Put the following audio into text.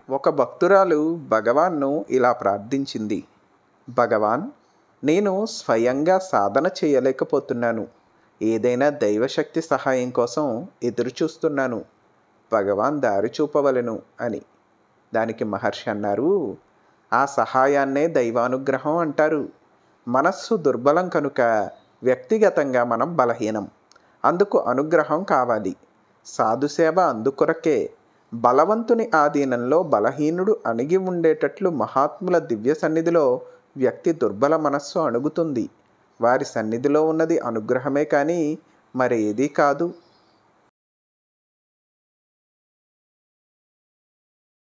ఒక భక్తురాలు భగవాన్ను ఇలా ప్రార్థించింది భగవాన్ నేను స్వయంగా సాధన చేయలేకపోతున్నాను ఏదైనా దైవశక్తి సహాయం కోసం ఎదురు చూస్తున్నాను భగవాన్ దారి చూపవలను అని దానికి మహర్షి అన్నారు ఆ సహాయాన్నే దైవానుగ్రహం అంటారు మనస్సు దుర్బలం కనుక వ్యక్తిగతంగా మనం బలహీనం అందుకు అనుగ్రహం కావాలి సాధుసేవ అందుకొరకే బలవంతుని ఆధీనంలో బలహీనుడు అణిగి ఉండేటట్లు మహాత్ముల దివ్య సన్నిధిలో వ్యక్తి దుర్బల మనస్సు అణుగుతుంది వారి సన్నిధిలో ఉన్నది అనుగ్రహమే కానీ మరేదీ కాదు